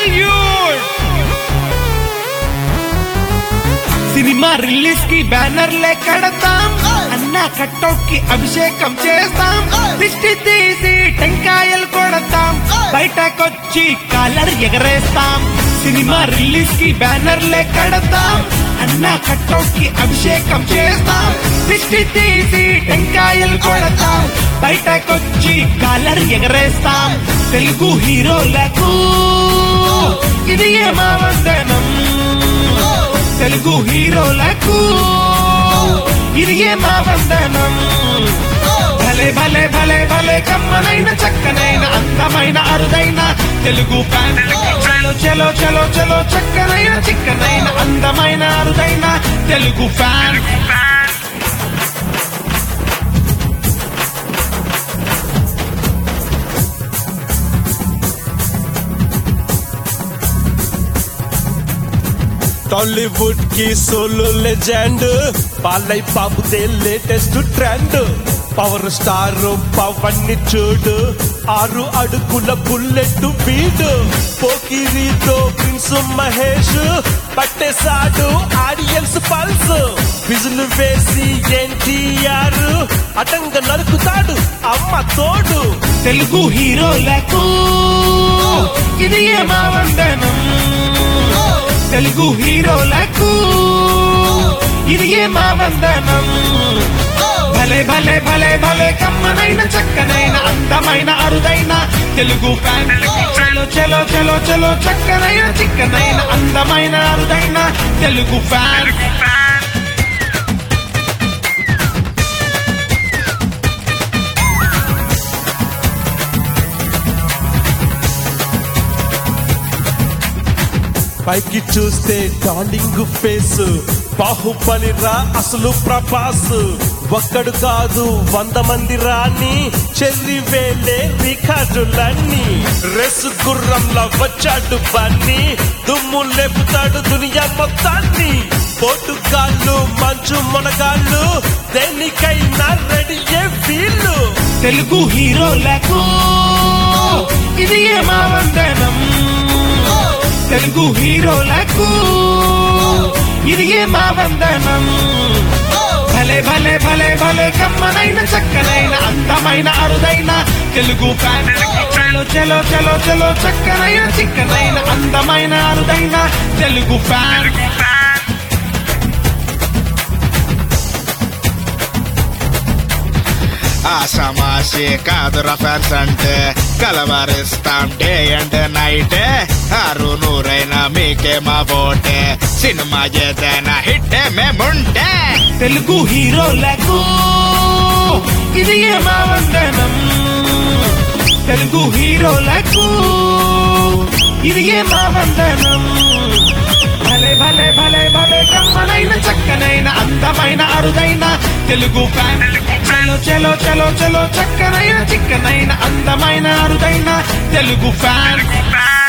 salute cinema release కి బ్యానర్లే కడతాం అన్న కట్అవుట్ కి అభిషేకం చేస్తాం దిష్టి తీసి టెంకాయలు కొడతాం బయటకొచ్చి కాలర్ ఎగరేస్తాం సినిమా రిలీజ్ కి బ్యానర్లే కడతాం అన్న కట్అవుట్ కి అభిషేకం చేస్తాం దిష్టి తీసి టెంకాయలు కొడతాం బయటకొచ్చి కాలర్ ఎగరేస్తాం తెలుగు హీరోలకు ఇది ఏమా వందనం తెలుగు హీరోలకు ఇది మా వందనం భలే భలే భలే భలే కమ్మనైన చక్కనైన అందమైన అరుదైన తెలుగు ఫ్యాన్ చలో చలో చలో చలో చక్కనైన చిక్కనైన అందమైన అరుదైన తెలుగు ఫ్యాన్ టాలీవుడ్ కి సోలో లెజెండ్ పాలై బాబుదే latest trend power star Pawan ని చూడు ఆరు అడుగుల బుల్లెట్ వీడు పోకిరితో ప్రిన్స్ మహేష్ పట్టేశాడు ఆడియన్స్ పల్స్ విజులు వేసి ఎన్టీఆర్ అటంగ నరుకుతాడు అమ్మ తోడు తెలుగు హీరోలకు ఇది మా వందనం తెలుగు హీరోలకు ఇది మా వందనం భలే భలే భలే భలే కమ్మనైన చక్కనైన అందమైన అరుదైన తెలుగు ఫ్యాన్ చలో చలో చలో చలో చక్కనైన చిక్కనైన అందమైన అరుదైన తెలుగు ఫ్యాన్ పైకి చూస్తే డార్లింగ్ ఫేస్ బాహుబలి రా అసలు ప్రభాస్ ఒక్కడు కాదు వంద మంది రాని చెల్లి వేలే రికార్డులన్నీ రెస్ గుర్రంలా వచ్చాడు బన్నీ దుమ్ము లేపుతాడు దునియా మొత్తాన్ని పోటుగాళ్ళు మంచు మొనగాళ్ళు దేనికైనా రెడీయే వీళ్ళు తెలుగు హీరోలకు ఇది మా వందనం తెలుగు హీరోలకు ఇది మా వందనం భలే భలే భలే భలే కమ్మనైన చక్కనైన అందమైన అరుదైన తెలుగు ఫ్యాన్ చలో చలో చలో చలో చక్కనైన చిక్కనైన అందమైన అరుదైన తెలుగు ఫ్యాన్ ఆషామాషి కాదురా ఫ్యాన్స్ అంటే కలవరిస్తాం డే అండ్ నైట్ ఆరు నూరైనా మీకే మా ఓటే సినిమా ఏదైనా హిట్ మేముంటే తెలుగు హీరోలకు ఇది మా వందనం తెలుగు హీరోలకు ఇది మా వందనం భలే భలే భలే భలే కమ్మనైన చక్కనైన అందమైన అరుదైన తెలుగు ఫ్యాన్ చలో చలో చలో చలో చక్కనైన చిక్కనైన అందమైన అరుదైన తెలుగు ఫ్యాన్